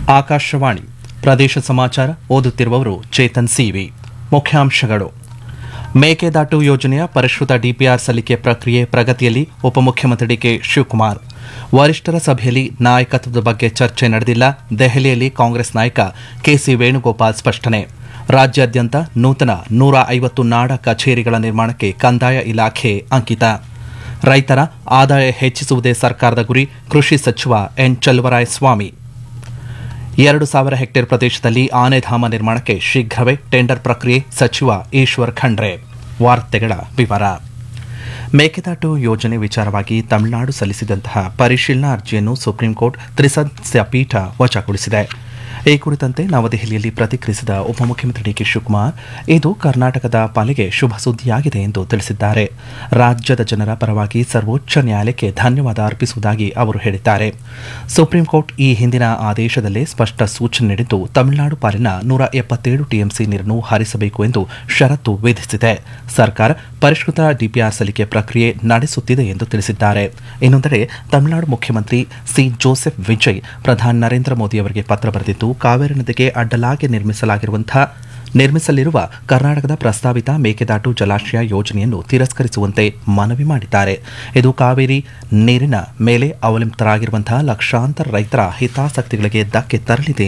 ಆಕಾಶವಾಣಿ ಪ್ರದೇಶ ಸಮಾಚಾರ ಓದುತ್ತಿರುವವರು ಚೇತನ್ ಸಿವಿ ಮುಖ್ಯಾಂಶಗಳು ಮೇಕೆದಾಟು ಯೋಜನೆಯ ಪರಿಷ್ಕೃತ ಡಿಪಿಆರ್ ಸಲ್ಲಿಕೆ ಪ್ರಕ್ರಿಯೆ ಪ್ರಗತಿಯಲ್ಲಿ ಉಪಮುಖ್ಯಮಂತ್ರಿ ಡಿಕೆ ಶಿವಕುಮಾರ್ ವರಿಷ್ಠರ ಸಭೆಯಲ್ಲಿ ನಾಯಕತ್ವದ ಬಗ್ಗೆ ಚರ್ಚೆ ನಡೆದಿಲ್ಲ ದೆಹಲಿಯಲ್ಲಿ ಕಾಂಗ್ರೆಸ್ ನಾಯಕ ಕೆಸಿ ವೇಣುಗೋಪಾಲ್ ಸ್ಪಷ್ಟನೆ ರಾಜ್ಯಾದ್ಯಂತ ನೂತನ ನೂರ ಐವತ್ತು ನಾಡ ಕಚೇರಿಗಳ ನಿರ್ಮಾಣಕ್ಕೆ ಕಂದಾಯ ಇಲಾಖೆ ಅಂಕಿತ ರೈತರ ಆದಾಯ ಹೆಚ್ಚಿಸುವುದೇ ಸರ್ಕಾರದ ಗುರಿ ಕೃಷಿ ಸಚಿವ ಎನ್ ಚಲುವರಾಯಸ್ವಾಮಿ ಎರಡು ಸಾವಿರ ಹೆಕ್ಟೇರ್ ಪ್ರದೇಶದಲ್ಲಿ ಆನೆಧಾಮ ನಿರ್ಮಾಣಕ್ಕೆ ಶೀಘ್ರವೇ ಟೆಂಡರ್ ಪ್ರಕ್ರಿಯೆ ಸಚಿವ ಈಶ್ವರ್ ಖಂಡ್ರೆ ವಾರ್ತೆಗಳ ವಿವರ ಮೇಕೆದಾಟು ಯೋಜನೆ ವಿಚಾರವಾಗಿ ತಮಿಳುನಾಡು ಸಲ್ಲಿಸಿದಂತಹ ಪರಿಶೀಲನಾ ಅರ್ಜಿಯನ್ನು ಸುಪ್ರೀಂಕೋರ್ಟ್ ತ್ರಿಸದಸ್ಯ ಪೀಠ ವಜಾಗೊಳಿಸಿದೆ ಈ ಕುರಿತಂತೆ ನವದೆಹಲಿಯಲ್ಲಿ ಪ್ರತಿಕ್ರಿಯಿಸಿದ ಉಪಮುಖ್ಯಮಂತ್ರಿ ಡಿಕೆ ಶಿವಕುಮಾರ್ ಇದು ಕರ್ನಾಟಕದ ಪಾಲಿಗೆ ಶುಭ ಸುದ್ದಿಯಾಗಿದೆ ಎಂದು ತಿಳಿಸಿದ್ದಾರೆ ರಾಜ್ಯದ ಜನರ ಪರವಾಗಿ ಸರ್ವೋಚ್ಚ ನ್ಯಾಯಾಲಯಕ್ಕೆ ಧನ್ಯವಾದ ಅರ್ಪಿಸುವುದಾಗಿ ಅವರು ಹೇಳಿದ್ದಾರೆ ಸುಪ್ರೀಂ ಕೋರ್ಟ್ ಈ ಹಿಂದಿನ ಆದೇಶದಲ್ಲೇ ಸ್ಪಷ್ಟ ಸೂಚನೆ ನೀಡಿದ್ದು ತಮಿಳುನಾಡು ಪಾಲಿನ ನೂರ ಎಪ್ಪತ್ತೇಳು ಟಿಎಂಸಿ ನೀರನ್ನು ಹರಿಸಬೇಕು ಎಂದು ಷರತ್ತು ವಿಧಿಸಿದೆ ಸರ್ಕಾರ ಪರಿಷ್ಕೃತ ಡಿಪಿಆರ್ ಸಲ್ಲಿಕೆ ಪ್ರಕ್ರಿಯೆ ನಡೆಸುತ್ತಿದೆ ಎಂದು ತಿಳಿಸಿದ್ದಾರೆ ಇನ್ನೊಂದೆಡೆ ತಮಿಳುನಾಡು ಮುಖ್ಯಮಂತ್ರಿ ಸಿ ಜೋಸೆಫ್ ವಿಜಯ್ ಪ್ರಧಾನಿ ನರೇಂದ್ರ ಮೋದಿ ಅವರಿಗೆ ಪತ್ರ ಬರೆದಿದ್ದು ಕಾವೇರಿ ನದಿಗೆ ಅಡ್ಡಲಾಗಿ ನಿರ್ಮಿಸಲಾಗಿರುವಂತಹ ನಿರ್ಮಿಸಲಿರುವ ಕರ್ನಾಟಕದ ಪ್ರಸ್ತಾವಿತ ಮೇಕೆದಾಟು ಜಲಾಶಯ ಯೋಜನೆಯನ್ನು ತಿರಸ್ಕರಿಸುವಂತೆ ಮನವಿ ಮಾಡಿದ್ದಾರೆ ಇದು ಕಾವೇರಿ ನೀರಿನ ಮೇಲೆ ಅವಲಂಬಿತರಾಗಿರುವಂತಹ ಲಕ್ಷಾಂತರ ರೈತರ ಹಿತಾಸಕ್ತಿಗಳಿಗೆ ಧಕ್ಕೆ ತರಲಿದೆ